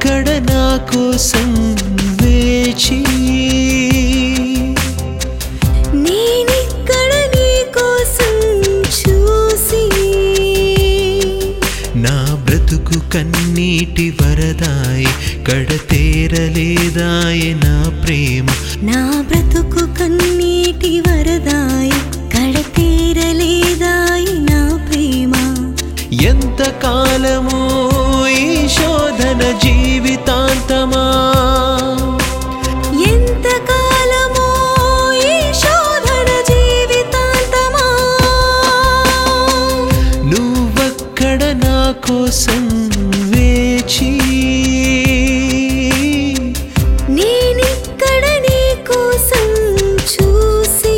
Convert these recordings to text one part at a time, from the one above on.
నువ్వెక్కడ నా కోసం వేచి నేనిక్కడ నీ కోసం చూసి నా బ్రతుకు కన్నీటి వరదాయి కడతేరలేదాయ నా ప్రేమ నా బ్రతుకు కన్నీటి వరదాయి కడతీరలేదాయి నా ప్రేమ ఎంత కాలము ఈ శోధన జీవితాంతమా ఎంత కాలమో ఈ శోధన జీవితాంతమా నువ్వక్కడ నా కోసం వేచి నేనిక్కడ నీ కోసం చూసి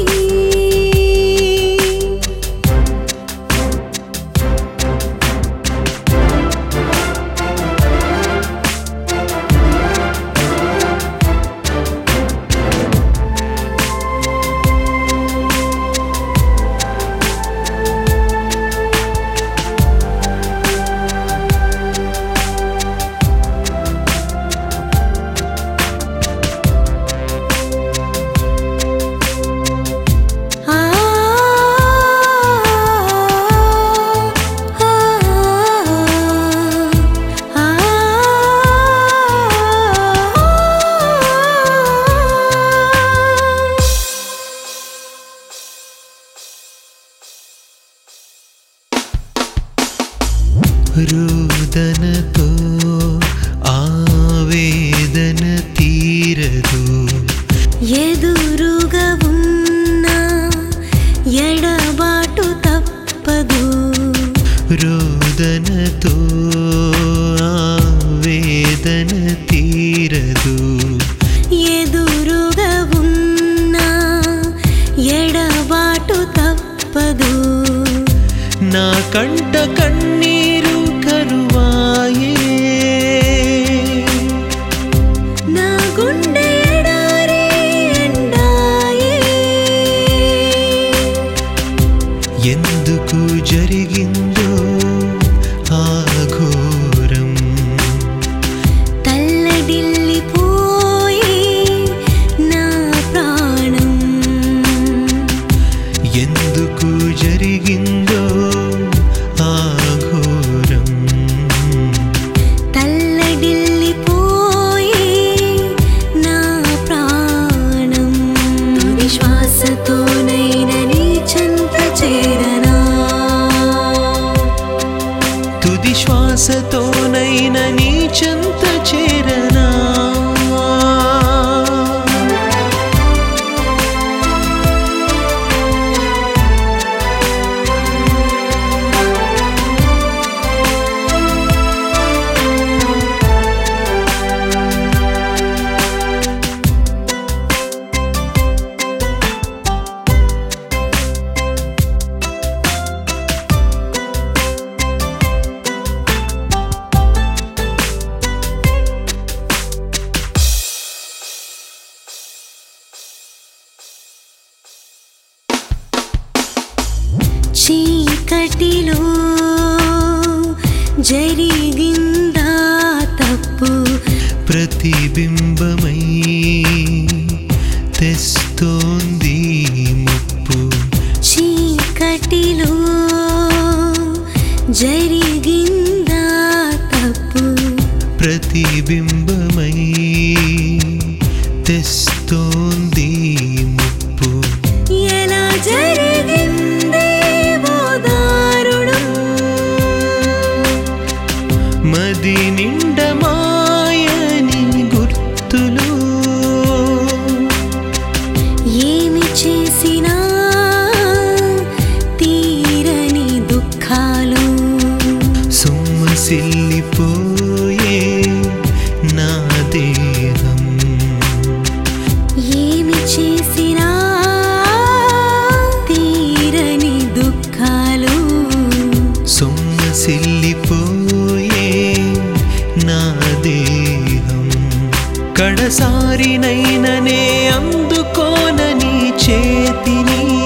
ఆ ఆ రోదనతో ఆవేదన తీరదు ఎదురుగా ఉన్న ఎడబాటు తప్పదు రోదనతో ఆవేదన తీరదు ఎదురుగా ఉన్న ఎడబాటు తప్పదు నా కంట కన్నీరు కరువాయే నా గుండె ఎడారి ఎండాయే ఎందుకు జరిగిందో ఆ ఘోరం తల్లడిల్లిపోయి నా ప్రాణం ఎందుకు జరిగిందో ఆ ఘోరం తల్లడిల్లిపోయి నా ప్రాణం విశ్వాసతోనైన నీ చెంత చేరనా తుది శ్వాసతోనైన నీ చెంత చేరనా చీకటిలో జరిగిందా తప్పు ప్రతిబింబమై తెస్తోంది ముప్పు చీకటిలో జరిగిందా తప్పు ప్రతిబింబమై తెస్తోంది ముప్పు ఎలా జరిగింది ఓ దారుణం మది నిండమాయని గుర్తులు ఏమి చేసినా తీరని దుఃఖాలు సొమ్మసిల్లిపోయే నా దేహం ఏమి చేసినా తీరని దుఃఖాలు సొమ్మసిల్లిపోయే నా దేహం కడసారినైననే అందుకోనని చేతిని